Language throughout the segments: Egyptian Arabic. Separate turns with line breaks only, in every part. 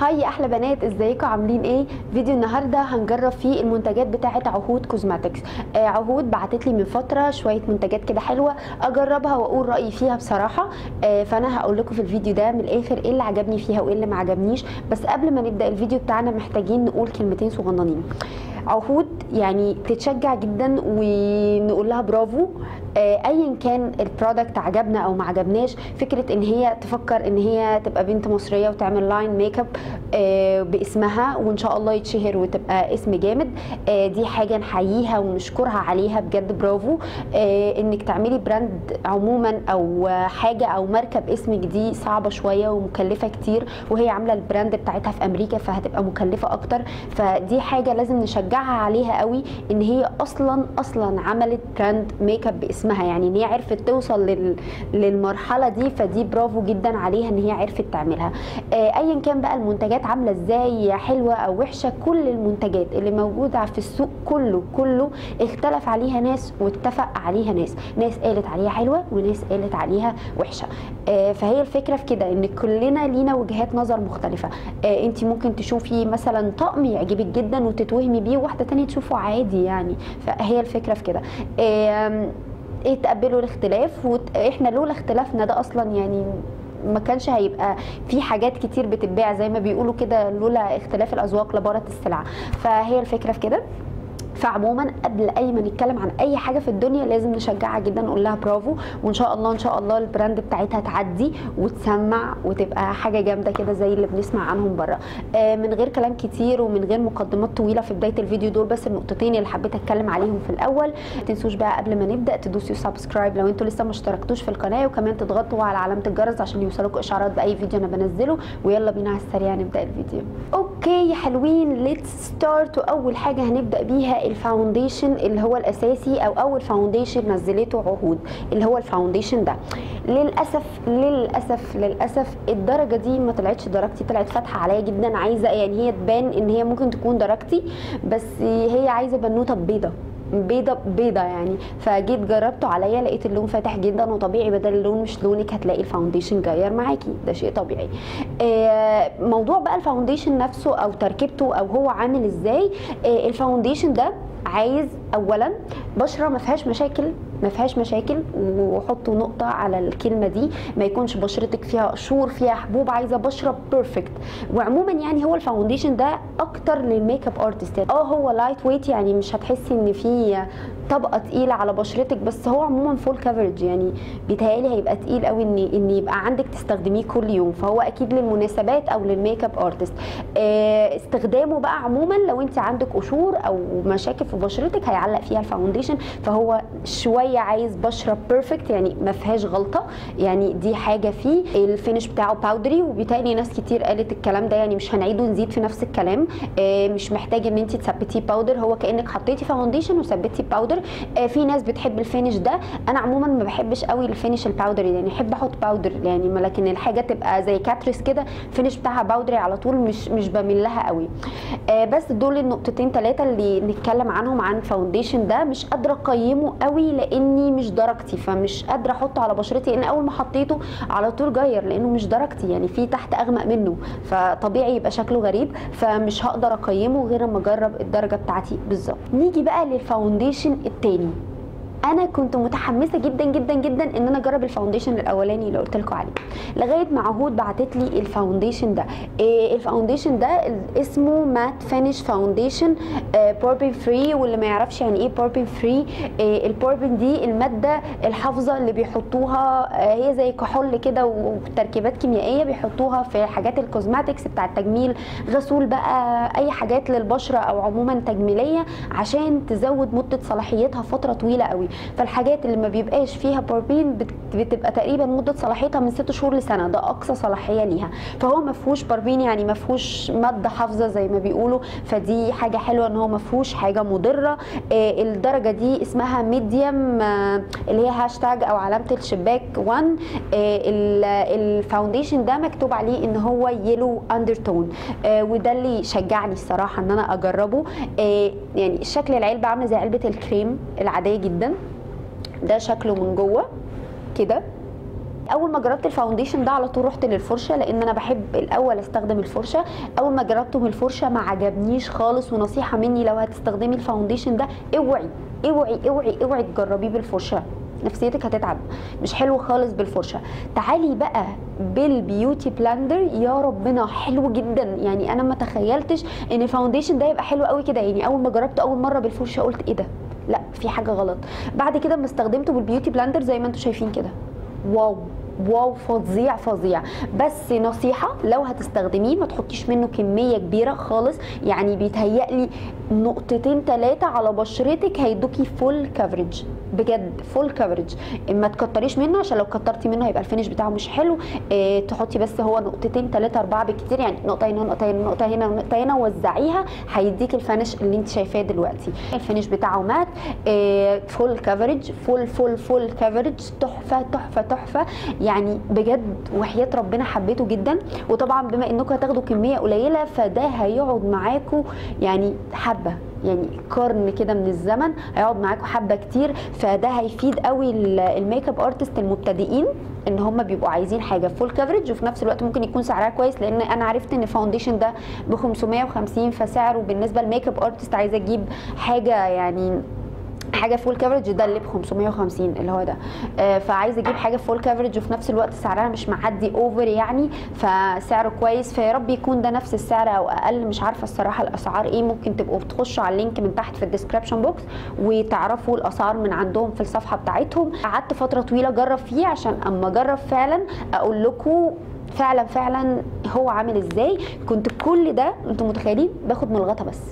هاي يا احلى بنات ازيكم عاملين ايه فيديو النهارده هنجرب فيه المنتجات بتاعه عهود كوزماتكس آه عهود بعتت لي من فتره شويه منتجات كده حلوه اجربها واقول رايي فيها بصراحه آه فانا هقول لكم في الفيديو ده من الاخر ايه اللي عجبني فيها وايه اللي ما عجبنيش بس قبل ما نبدا الفيديو بتاعنا محتاجين نقول كلمتين صغننين عهود يعني تتشجع جدا ونقول لها برافو آه، ايا كان البرودكت عجبنا او ما عجبناش فكره ان هي تفكر ان هي تبقى بنت مصريه وتعمل لاين ميك اب آه، باسمها وان شاء الله يتشهر وتبقى اسم جامد آه، دي حاجه نحييها ونشكرها عليها بجد برافو آه، انك تعملي براند عموما او حاجه او ماركه باسمك دي صعبه شويه ومكلفه كتير وهي عامله البراند بتاعتها في امريكا فهتبقى مكلفه اكتر فدي حاجه لازم نشجعها عليها قوي ان هي اصلا اصلا عملت براند ميك اب باسمها يعني ان هي عرفت توصل لل... للمرحله دي فدي برافو جدا عليها ان هي عرفت تعملها آه، ايا كان بقى المنتجات عامله ازاي حلوه او وحشه كل المنتجات اللي موجوده في السوق كله كله اختلف عليها ناس واتفق عليها ناس ناس قالت عليها حلوه وناس قالت عليها وحشه آه، فهي الفكره في كده ان كلنا لينا وجهات نظر مختلفه آه، انت ممكن تشوفي مثلا طقم يعجبك جدا وتتوهمي بيه وواحده تانية تشوفه عادي يعني فهي الفكره في كده آم، ايه تقبلوا الاختلاف واحنا لولا اختلافنا ده اصلا يعني ما كانش هيبقى في حاجات كتير بتتباع زي ما بيقولوا كده لولا اختلاف الاذواق لبارت السلع فهي الفكره في كده فعموما قبل اي ما نتكلم عن اي حاجه في الدنيا لازم نشجعها جدا نقول لها برافو وان شاء الله ان شاء الله البراند بتاعتها تعدي وتسمع وتبقى حاجه جامده كده زي اللي بنسمع عنهم بره آه من غير كلام كتير ومن غير مقدمات طويله في بدايه الفيديو دول بس النقطتين اللي حبيت اتكلم عليهم في الاول ما تنسوش بقى قبل ما نبدا تدوسوا سبسكرايب لو انتوا لسه ما اشتركتوش في القناه وكمان تضغطوا على علامه الجرس عشان يوصلكم اشعارات باي فيديو انا بنزله ويلا بينا على السريع نبدا الفيديو اوكي يا حلوين ليتس ستارت واول حاجه هنبدا بيها الفاونديشن اللي هو الاساسي او اول فاونديشن نزلته عهود اللي هو الفاونديشن ده للاسف للاسف للاسف الدرجه دي ما طلعتش درجتي طلعت فاتحه عليا جدا عايزه يعني هي تبان ان هي ممكن تكون درجتي بس هي عايزه بنوته بيضه بيضة بيضة يعني فجيت جربته عليا لقيت اللون فاتح جدا وطبيعي بدل اللون مش لونك هتلاقي الفاونديشن جاير معاكي ده شيء طبيعي آه، موضوع بقى الفاونديشن نفسه او تركيبته او هو عامل ازاي آه، الفاونديشن ده عايز اولا بشره ما فيهاش مشاكل ما فيهاش مشاكل وحطوا نقطه على الكلمه دي ما يكونش بشرتك فيها قشور فيها حبوب عايزه بشره بيرفكت وعموما يعني هو الفاونديشن ده اكتر للميك اب ارتست اه هو لايت ويت يعني مش هتحسي ان في طبقه تقيله على بشرتك بس هو عموما فول كفرج يعني بيتهيألي هيبقى تقيل قوي ان ان يبقى عندك تستخدميه كل يوم فهو اكيد للمناسبات او للميك اب ارتست آه، استخدامه بقى عموما لو انت عندك قشور او مشاكل في بشرتك هيعلق فيها الفاونديشن فهو شويه عايز بشره بيرفكت يعني ما فيهاش غلطه يعني دي حاجه فيه الفينش بتاعه باودري وبالتالي ناس كتير قالت الكلام ده يعني مش هنعيده ونزيد في نفس الكلام آه، مش محتاج ان انت تثبتيه باودر هو كانك حطيتي فاونديشن وثبتي باودر آه، في ناس بتحب الفينش ده انا عموما ما بحبش قوي الفينش الباودري يعني احب احط باودر يعني ما لكن الحاجه تبقى زي كاتريس كده الفينش بتاعها باودري على طول مش مش بميل لها قوي آه، بس دول النقطتين ثلاثه اللي نتكلم عنهم عن الفاونديشن ده مش قادره اقيمه قوي لاني مش درجتي فمش قادره احطه على بشرتي لان اول ما حطيته على طول جاير لانه مش درجتي يعني في تحت اغمق منه فطبيعي يبقى شكله غريب فمش هقدر اقيمه غير اما اجرب الدرجه بتاعتي بالظبط نيجي بقى للفاونديشن التاني انا كنت متحمسه جدا جدا جدا ان انا اجرب الفاونديشن الاولاني اللي قلت لكم عليه لغايه ما عهود بعتت لي الفاونديشن ده إيه الفاونديشن ده اسمه مات فينش فاونديشن بوربين فري واللي ما يعرفش يعني ايه بوربين فري إيه البوربين دي الماده الحافظه اللي بيحطوها آه، هي زي كحول كده وتركيبات كيميائيه بيحطوها في حاجات الكوزماتكس بتاع التجميل غسول بقى اي حاجات للبشره او عموما تجميليه عشان تزود مده صلاحيتها فتره طويله قوي فالحاجات اللي ما بيبقاش فيها باربين بت- بتبقى تقريبا مده صلاحيتها من ست شهور لسنه ده اقصى صلاحيه ليها فهو ما فيهوش باربين يعني ما فيهوش ماده حافظه زي ما بيقولوا فدي حاجه حلوه ان هو ما فيهوش حاجه مضره آه، الدرجه دي اسمها ميديوم اللي هي هاشتاج او علامه الشباك 1 الفاونديشن ده مكتوب عليه ان هو يلو اندرتون وده اللي شجعني الصراحه ان انا اجربه آه، يعني شكل العلبه عامله زي علبه الكريم العاديه جدا ده شكله من جوه كده اول ما جربت الفاونديشن ده على طول رحت للفرشه لان انا بحب الاول استخدم الفرشه اول ما جربته بالفرشه ما عجبنيش خالص ونصيحه مني لو هتستخدمي الفاونديشن ده اوعي اوعي اوعي اوعي تجربيه بالفرشه نفسيتك هتتعب مش حلو خالص بالفرشه تعالي بقى بالبيوتي بلاندر يا ربنا حلو جدا يعني انا ما تخيلتش ان الفاونديشن ده يبقى حلو قوي كده يعني اول ما جربته اول مره بالفرشه قلت ايه ده لا في حاجه غلط بعد كده ما استخدمته بالبيوتي بلاندر زي ما انتم شايفين كده واو واو فظيع فظيع بس نصيحه لو هتستخدميه ما تحطيش منه كميه كبيره خالص يعني بيتهيألي نقطتين ثلاثه على بشرتك هيدوكي فول كفرج بجد فول كفرج ما تكتريش منه عشان لو كترتي منه هيبقى الفينش بتاعه مش حلو اه تحطي بس هو نقطتين ثلاثه اربعه بالكتير يعني نقطه هنا نقطه هنا نقطه هنا نقطه هنا وزعيها هيديك الفينش اللي انت شايفاه دلوقتي الفينش بتاعه مات اه فول كفرج فول فول فول كفرج تحفه تحفه تحفه يعني بجد وحياه ربنا حبيته جدا وطبعا بما انكم هتاخدوا كميه قليله فده هيقعد معاكم يعني حبه يعني قرن كده من الزمن هيقعد معاكم حبه كتير فده هيفيد قوي الميك اب ارتست المبتدئين ان هم بيبقوا عايزين حاجه فول كفرج وفي نفس الوقت ممكن يكون سعرها كويس لان انا عرفت ان الفاونديشن ده ب 550 فسعره بالنسبه للميك اب ارتست عايزه اجيب حاجه يعني حاجه فول كفرج ده اللي ب 550 اللي هو ده آه فعايزه اجيب حاجه فول كفرج وفي نفس الوقت سعرها مش معدي اوفر يعني فسعره كويس فيا رب يكون ده نفس السعر او اقل مش عارفه الصراحه الاسعار ايه ممكن تبقوا بتخشوا على اللينك من تحت في الديسكربشن بوكس وتعرفوا الاسعار من عندهم في الصفحه بتاعتهم قعدت فتره طويله اجرب فيه عشان اما اجرب فعلا اقول لكم فعلا فعلا هو عامل ازاي كنت كل ده انتم متخيلين باخد من الغطا بس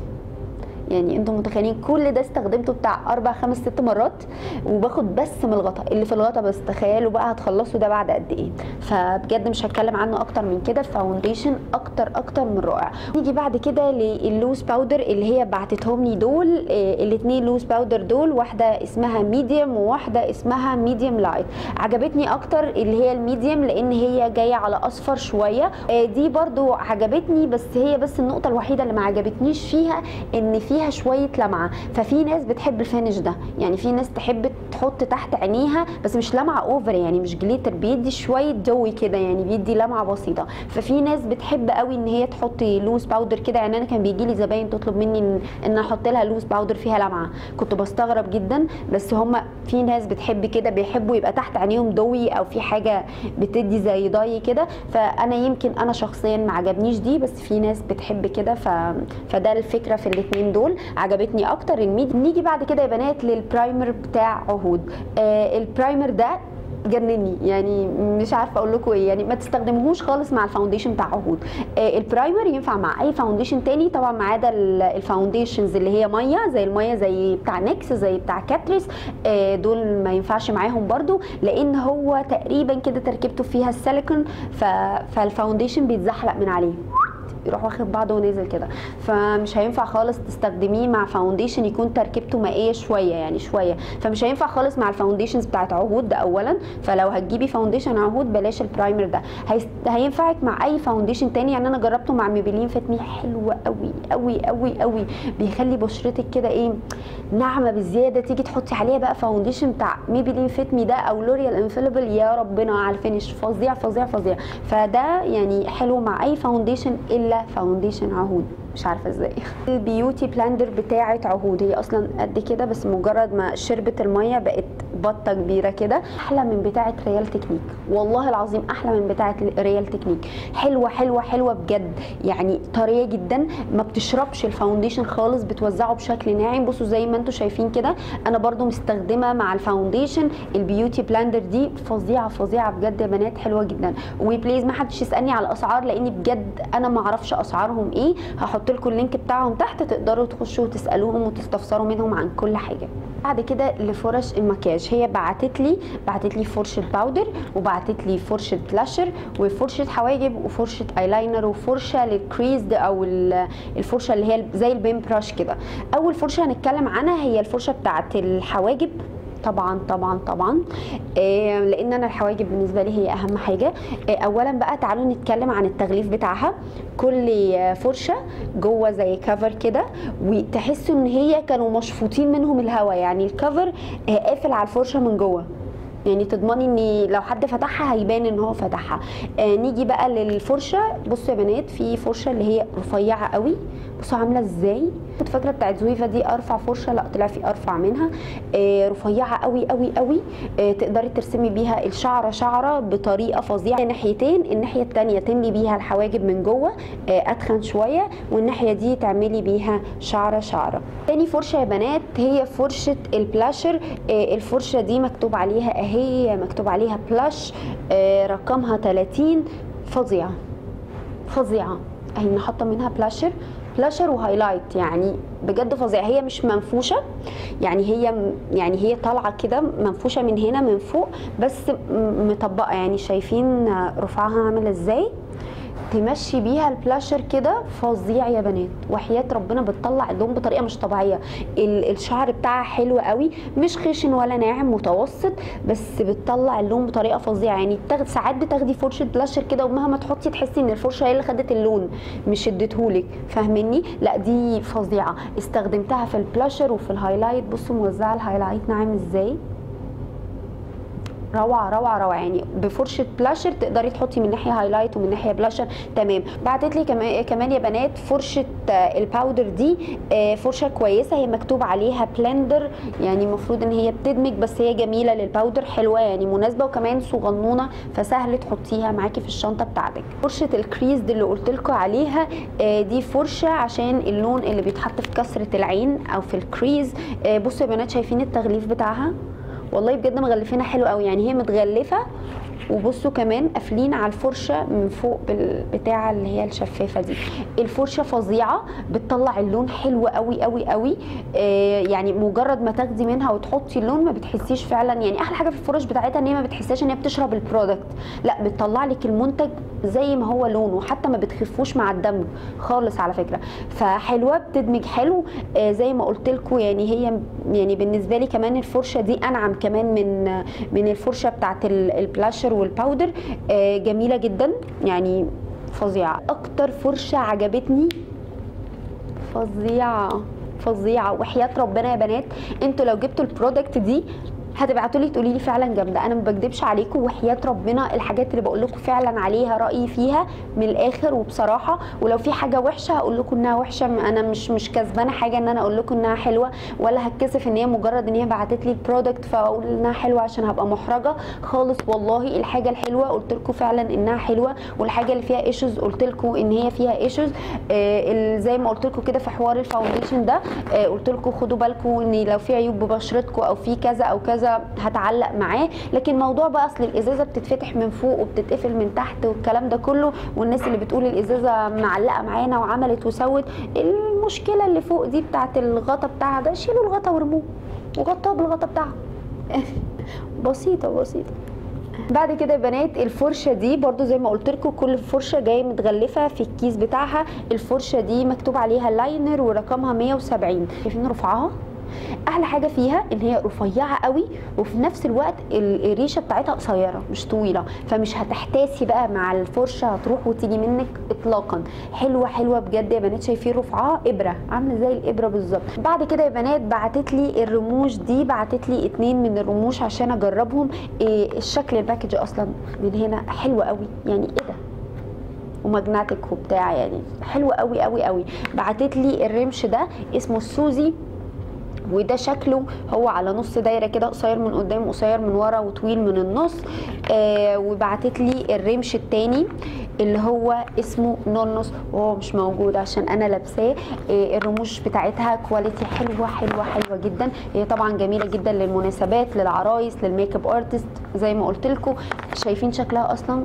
يعني انتم متخيلين كل ده استخدمته بتاع اربع خمس ست مرات وباخد بس من الغطا اللي في الغطا بس تخيلوا بقى هتخلصوا ده بعد قد ايه فبجد مش هتكلم عنه اكتر من كده فاونديشن اكتر اكتر من رائع نيجي بعد كده للوز باودر اللي هي بعتتهم لي دول اه الاثنين لوز باودر دول واحده اسمها ميديوم وواحده اسمها ميديوم لايت عجبتني اكتر اللي هي الميديوم لان هي جايه على اصفر شويه اه دي برضو عجبتني بس هي بس النقطه الوحيده اللي ما عجبتنيش فيها ان في فيها شويه لمعه ففي ناس بتحب الفينش ده يعني في ناس تحب تحط تحت عينيها بس مش لمعه اوفر يعني مش جليتر بيدي شويه دوي كده يعني بيدي لمعه بسيطه ففي ناس بتحب قوي ان هي تحط لوز باودر كده يعني انا كان بيجي لي زباين تطلب مني ان, إن احط لها لوز باودر فيها لمعه كنت بستغرب جدا بس هم في ناس بتحب كده بيحبوا يبقى تحت عينيهم دوي او في حاجه بتدي زي ضي كده فانا يمكن انا شخصيا ما عجبنيش دي بس في ناس بتحب كده ف... فده الفكره في الاثنين دول عجبتني اكتر الميد نيجي بعد كده يا بنات للبرايمر بتاع عهود آه البرايمر ده جنني يعني مش عارفه اقول لكم ايه يعني ما تستخدموهوش خالص مع الفاونديشن بتاع عهود آه البرايمر ينفع مع اي فاونديشن تاني طبعا ما عدا الفاونديشنز اللي هي ميه زي الميه زي بتاع نكس زي بتاع كاتريس آه دول ما ينفعش معاهم برده لان هو تقريبا كده تركيبته فيها السيليكون فالفاونديشن بيتزحلق من عليه يروح واخد بعضه ونازل كده فمش هينفع خالص تستخدميه مع فاونديشن يكون تركيبته مائيه شويه يعني شويه فمش هينفع خالص مع الفاونديشنز بتاعت عهود ده اولا فلو هتجيبي فاونديشن عهود بلاش البرايمر ده هيست... هينفعك مع اي فاونديشن تاني يعني انا جربته مع ميبلين فاتمي حلو قوي قوي قوي قوي بيخلي بشرتك كده ايه ناعمه بزياده تيجي تحطي عليها بقى فاونديشن بتاع ميبلين فيتمي ده او لوريال انفيلبل يا ربنا على الفينش فظيع فظيع فظيع فده يعني حلو مع اي فاونديشن الا فاونديشن عهود مش عارفه ازاي البيوتي بلاندر بتاعه عهود هي اصلا قد كده بس مجرد ما شربت الميه بقت بطه كبيره كده احلى من بتاعه ريال تكنيك والله العظيم احلى من بتاعه ريال تكنيك حلوه حلوه حلوه بجد يعني طريه جدا ما بتشربش الفاونديشن خالص بتوزعه بشكل ناعم بصوا زي ما انتم شايفين كده انا برده مستخدمه مع الفاونديشن البيوتي بلاندر دي فظيعه فظيعه بجد يا بنات حلوه جدا وبليز ما حدش يسالني على الاسعار لاني بجد انا ما اعرفش اسعارهم ايه هحط لكم اللينك بتاعهم تحت تقدروا تخشوا وتسالوهم وتستفسروا منهم عن كل حاجه بعد كده لفرش المكياج هي بعتت لي بعتت لي فرشه باودر وبعتت لي فرشه بلاشر وفرشه حواجب وفرشه ايلاينر وفرشه للكريزد او الفرشه اللي هي زي البين براش كده اول فرشه هنتكلم عنها هي الفرشه بتاعت الحواجب طبعا طبعا طبعا إيه لان انا الحواجب بالنسبه لي هي اهم حاجه إيه اولا بقى تعالوا نتكلم عن التغليف بتاعها كل فرشه جوه زي كفر كده وتحسوا ان هي كانوا مشفوطين منهم الهواء يعني الكفر قافل على الفرشه من جوه يعني تضمني ان لو حد فتحها هيبان ان هو فتحها آه نيجي بقى للفرشه بصوا يا بنات في فرشه اللي هي رفيعه قوي بصوا عامله ازاي كنت فاكره بتاعت زويفا دي ارفع فرشه لا طلع في ارفع منها آه رفيعه قوي قوي قوي آه تقدري ترسمي بيها الشعره شعره بطريقه فظيعه ناحيتين الناحيه الثانيه تملي بيها الحواجب من جوه آه اتخن شويه والناحيه دي تعملي بيها شعره شعره تاني فرشه يا بنات هي فرشه البلاشر آه الفرشه دي مكتوب عليها اهي مكتوب عليها بلاش آه رقمها 30 فظيعه فظيعه اهي حاطه منها بلاشر بلاشر وهايلايت يعني بجد فظيعه هي مش منفوشه يعني هي يعني هي طالعه كده منفوشه من هنا من فوق بس مطبقه يعني شايفين رفعها عامل ازاي تمشي بيها البلاشر كده فظيع يا بنات وحياه ربنا بتطلع اللون بطريقه مش طبيعيه الشعر بتاعها حلو قوي مش خشن ولا ناعم متوسط بس بتطلع اللون بطريقه فظيعه يعني بتاخد ساعات بتاخدي فرشه بلاشر كده ومهما تحطي تحسي ان الفرشه هي اللي خدت اللون مش اديتهولك فاهمني لا دي فظيعه استخدمتها في البلاشر وفي الهايلايت بصوا موزعه الهايلايت ناعم ازاي روعه روعه روعه يعني بفرشه بلاشر تقدري تحطي من ناحيه هايلايت ومن ناحيه بلاشر تمام بعتت لي كمان كمان يا بنات فرشه الباودر دي فرشه كويسه هي مكتوب عليها بلندر يعني المفروض ان هي بتدمج بس هي جميله للباودر حلوه يعني مناسبه وكمان صغنونه فسهل تحطيها معاكي في الشنطه بتاعتك فرشه الكريز دي اللي قلت لكم عليها دي فرشه عشان اللون اللي بيتحط في كسره العين او في الكريز بصوا يا بنات شايفين التغليف بتاعها والله بجد مغلفينها حلو قوي يعني هي متغلفه وبصوا كمان قافلين على الفرشه من فوق بالبتاعه اللي هي الشفافه دي الفرشه فظيعه بتطلع اللون حلو قوي قوي قوي آه يعني مجرد ما تاخدي منها وتحطي اللون ما بتحسيش فعلا يعني احلى حاجه في الفرش بتاعتها ان هي ما بتحسيش ان هي بتشرب البرودكت لا بتطلع لك المنتج زي ما هو لونه وحتى ما بتخفوش مع الدمج خالص على فكره فحلوه بتدمج حلو آه زي ما قلت لكم يعني هي يعني بالنسبه لي كمان الفرشه دي انعم كمان من من الفرشه بتاعت البلاشر والباودر آه جميله جدا يعني فظيعه اكتر فرشه عجبتني فظيعه فظيعه وحياه ربنا يا بنات انتوا لو جبتوا البرودكت دي هتبعتوا لي تقولي لي فعلا جامده انا ما بكدبش عليكم وحياه ربنا الحاجات اللي بقول لكم فعلا عليها رايي فيها من الاخر وبصراحه ولو في حاجه وحشه هقول لكم انها وحشه انا مش مش كسبانه حاجه ان انا اقول لكم انها حلوه ولا هتكسف ان هي مجرد ان هي بعتت لي البرودكت فاقول انها حلوه عشان هبقى محرجه خالص والله الحاجه الحلوه قلت لكم فعلا انها حلوه والحاجه اللي فيها ايشوز قلت لكم ان هي فيها ايشوز آه زي ما قلت لكم كده في حوار الفاونديشن ده آه قلت لكم خدوا بالكم ان لو في عيوب ببشرتكم او في كذا او كذا هتعلق معاه لكن موضوع بقى اصل الازازه بتتفتح من فوق وبتتقفل من تحت والكلام ده كله والناس اللي بتقول الازازه معلقه معانا وعملت وسوت المشكله اللي فوق دي بتاعت الغطا بتاعها ده شيلوا الغطا وارموه وغطوها بالغطا بتاعها بسيطه بسيطه بعد كده يا بنات الفرشه دي برضو زي ما قلت لكم كل فرشه جايه متغلفه في الكيس بتاعها الفرشه دي مكتوب عليها لاينر ورقمها 170 شايفين رفعها احلى حاجه فيها ان هي رفيعه قوي وفي نفس الوقت الريشه بتاعتها قصيره مش طويله فمش هتحتاسي بقى مع الفرشه هتروح وتيجي منك اطلاقا حلوه حلوه بجد يا بنات شايفين رفعها ابره عامله زي الابره بالظبط بعد كده يا بنات بعتت لي الرموش دي بعتت لي اتنين من الرموش عشان اجربهم إيه الشكل الباكج اصلا من هنا حلو قوي يعني ايه ده وماجناتيك وبتاع يعني حلو قوي قوي قوي بعتت لي الرمش ده اسمه السوزي وده شكله هو على نص دايره كده قصير من قدام قصير من ورا وطويل من النص آه وبعتت لي الرمش التاني اللي هو اسمه نونوس وهو مش موجود عشان انا لابساه آه الرموش بتاعتها كواليتي حلوه حلوه حلوه جدا هي طبعا جميله جدا للمناسبات للعرايس للميك اب ارتست زي ما قلت لكم شايفين شكلها اصلا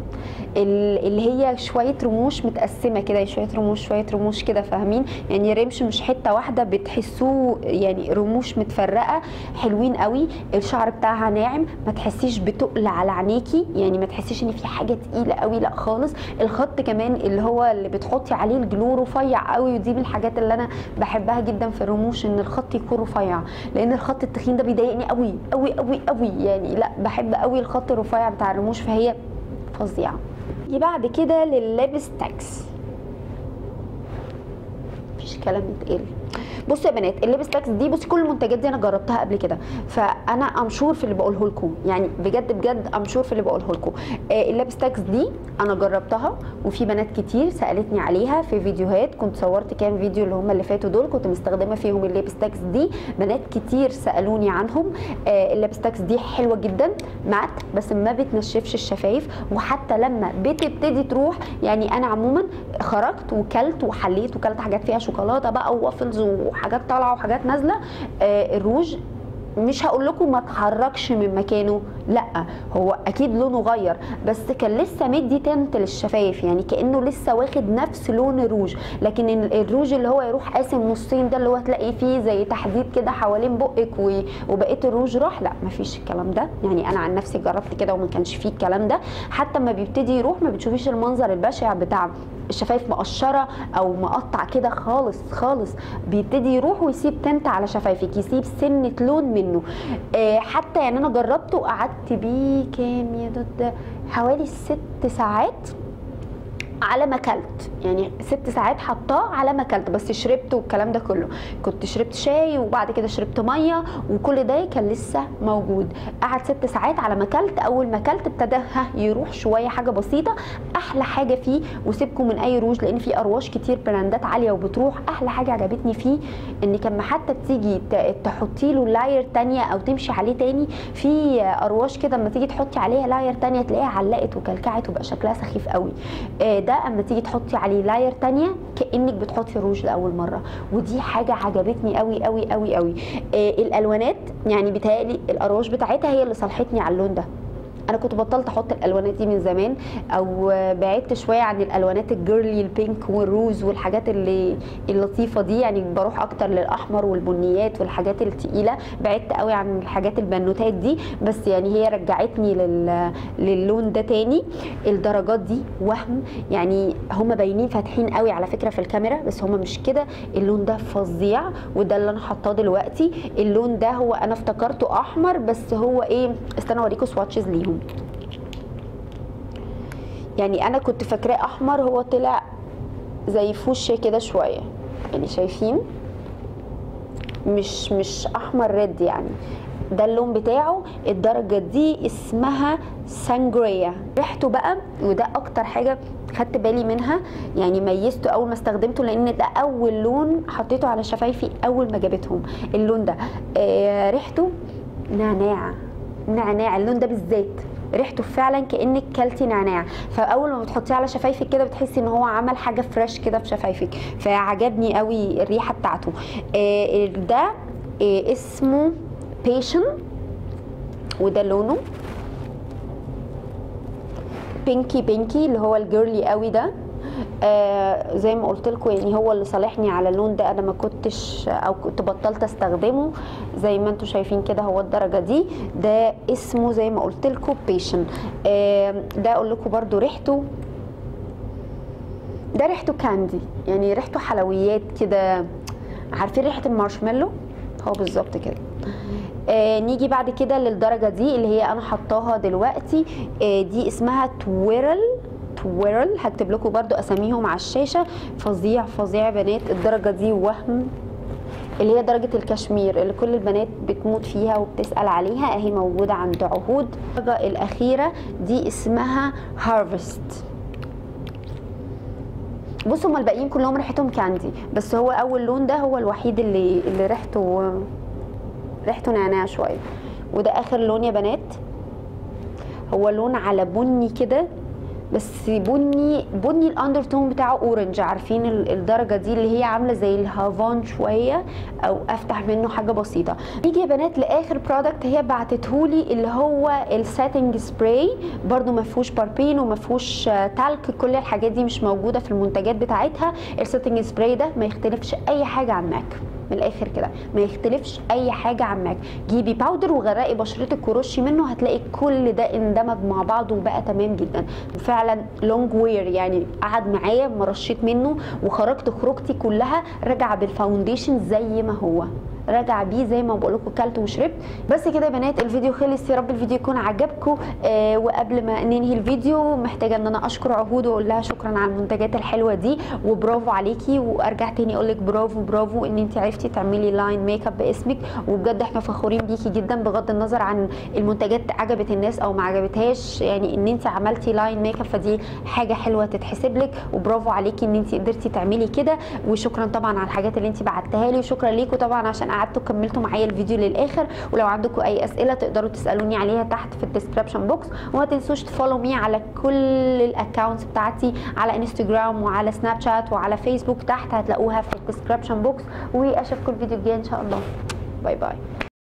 اللي هي شويه رموش متقسمه كده شويه رموش شويه رموش كده فاهمين يعني رمش مش حته واحده بتحسوه يعني رموش متفرقه حلوين قوي الشعر بتاعها ناعم ما تحسيش بتقل على عينيكي يعني ما تحسيش ان في حاجه تقيله قوي لا خالص الخط كمان اللي هو اللي بتحطي عليه الجلو رفيع قوي ودي من الحاجات اللي انا بحبها جدا في الرموش ان الخط يكون رفيع لان الخط التخين ده بيضايقني قوي قوي قوي قوي يعني لا بحب قوي الخط الرفيع بتاع الرموش فهي فظيعه نيجي بعد كده لللابس تاكس مفيش كلام يتقال بصوا يا بنات الليبس تاكس دي بصي كل المنتجات دي انا جربتها قبل كده فانا امشور في اللي بقوله لكم يعني بجد بجد امشور في اللي بقوله لكم آه الليبس تاكس دي انا جربتها وفي بنات كتير سالتني عليها في فيديوهات كنت صورت كام فيديو اللي هم اللي فاتوا دول كنت مستخدمه فيهم الليبس تاكس دي بنات كتير سالوني عنهم آه الليبس تاكس دي حلوه جدا مات بس ما بتنشفش الشفايف وحتى لما بتبتدي تروح يعني انا عموما خرجت وكلت وحليت وكلت حاجات فيها شوكولاته بقى ووافلز وحاجات طالعه وحاجات نازله آه الروج مش هقول لكم ما اتحركش من مكانه لا هو اكيد لونه غير بس كان لسه مدي تنت للشفايف يعني كانه لسه واخد نفس لون الروج لكن الروج اللي هو يروح قاسم نصين ده اللي هو تلاقي فيه زي تحديد كده حوالين بقك وبقيه الروج راح لا مفيش الكلام ده يعني انا عن نفسي جربت كده وما كانش فيه الكلام ده حتى ما بيبتدي يروح ما بتشوفيش المنظر البشع بتاع الشفايف مقشره او مقطع كده خالص خالص بيبتدي يروح ويسيب تنت على شفايفك يسيب سنه لون منه آه حتى يعني انا جربته وقعدت بيه كام يا دود حوالي ست ساعات على ما اكلت يعني ست ساعات حطاه على ما اكلت بس شربت والكلام ده كله كنت شربت شاي وبعد كده شربت ميه وكل ده كان لسه موجود قعد ست ساعات على ما اكلت اول ما اكلت ابتدى ها يروح شويه حاجه بسيطه احلى حاجه فيه وسيبكم من اي روج لان في ارواش كتير براندات عاليه وبتروح احلى حاجه عجبتني فيه ان كان حتى تيجي تحطي له لاير تانية او تمشي عليه تاني في ارواش كده اما تيجي تحطي عليها لاير تانية تلاقيها علقت وكلكعت وبقى شكلها سخيف قوي ده اما تيجي تحطي عليه لاير تانية كانك بتحطي روج لاول مره ودي حاجه عجبتني قوي قوي قوي قوي آه الالوانات يعني بتهيألي الارواش بتاعتها هي اللي صلحتني على اللون ده انا كنت بطلت احط الالوانات دي من زمان او بعدت شويه عن الالوانات الجيرلي البينك والروز والحاجات اللي اللطيفه دي يعني بروح اكتر للاحمر والبنيات والحاجات التقيله بعدت قوي عن الحاجات البنوتات دي بس يعني هي رجعتني لل... للون ده تاني الدرجات دي وهم يعني هم باينين فاتحين قوي على فكره في الكاميرا بس هم مش كده اللون ده فظيع وده اللي انا حاطاه دلوقتي اللون ده هو انا افتكرته احمر بس هو ايه استنى اوريكم سواتشز ليهم يعني انا كنت فاكراه احمر هو طلع زي فوشيا كده شويه يعني شايفين مش مش احمر ريد يعني ده اللون بتاعه الدرجة دي اسمها سانجريا ريحته بقى وده اكتر حاجة خدت بالي منها يعني ميزته اول ما استخدمته لان ده اول لون حطيته على شفايفي اول ما جابتهم اللون ده آه ريحته نعناع نعناع اللون ده بالذات ريحته فعلا كانك كلتي نعناع فاول ما بتحطيه على شفايفك كده بتحسي ان هو عمل حاجه فريش كده في شفايفك فعجبني قوي الريحه بتاعته آه ده آه اسمه بيشن وده لونه بينكي بينكي اللي هو الجيرلي قوي ده آه زي ما قلت لكم يعني هو اللي صالحني على اللون ده انا ما كنتش او كنت بطلت استخدمه زي ما انتم شايفين كده هو الدرجه دي ده اسمه زي ما قلت لكم بيشن آه ده اقول لكم برده ريحته ده ريحته كاندي يعني ريحته حلويات كده عارفين ريحه المارشميلو هو بالظبط كده آه نيجي بعد كده للدرجه دي اللي هي انا حطاها دلوقتي آه دي اسمها تويرل تويرل هكتب لكم برضو اساميهم على الشاشه فظيع فظيع بنات الدرجه دي وهم اللي هي درجة الكشمير اللي كل البنات بتموت فيها وبتسأل عليها اهي موجودة عند عهود الدرجة الأخيرة دي اسمها هارفست بصوا هما الباقيين كلهم ريحتهم كاندي بس هو أول لون ده هو الوحيد اللي اللي ريحته ريحته نعناع شوية وده آخر لون يا بنات هو لون على بني كده بس بني بني الاندرتون بتاعه اورنج عارفين الدرجه دي اللي هي عامله زي الهافان شويه او افتح منه حاجه بسيطه نيجي يا بنات لاخر برودكت هي بعتتهولي اللي هو الساتنج سبراي برده ما فيهوش باربين وما فيهوش تالك كل الحاجات دي مش موجوده في المنتجات بتاعتها الساتنج سبراي ده ما يختلفش اي حاجه عن ماك من الاخر كده ما يختلفش اي حاجه عن ماك جيبي باودر وغرقي بشرتك ورشي منه هتلاقي كل ده اندمج مع بعضه وبقى تمام جدا فعلا لونج وير يعني قعد معايا ما رشيت منه وخرجت خروجتي كلها راجعه بالفاونديشن زي ما هو راجعه بيه زي ما بقول لكم كلت وشربت بس كده يا بنات الفيديو خلص يا رب الفيديو يكون عجبكم آه وقبل ما ننهي الفيديو محتاجه ان انا اشكر عهود واقول لها شكرا على المنتجات الحلوه دي وبرافو عليكي وارجع تاني اقول لك برافو برافو ان انت عرفتي تعملي لاين ميك اب باسمك وبجد احنا فخورين بيكي جدا بغض النظر عن المنتجات عجبت الناس او ما عجبتهاش يعني ان انت عملتي لاين ميك اب فدي حاجه حلوه تتحسب لك وبرافو عليكي ان انت قدرتي تعملي كده وشكرا طبعا على الحاجات اللي انت بعتها لي وشكرا ليكم طبعا عشان قعدتوا كملتوا معايا الفيديو للاخر ولو عندكم اي اسئله تقدروا تسالوني عليها تحت في الديسكربشن بوكس وما تنسوش تفولو مي على كل الاكونتس بتاعتي على انستجرام وعلى سناب شات وعلى فيسبوك تحت هتلاقوها في الديسكربشن بوكس واشوفكم الفيديو الجاي ان شاء الله باي باي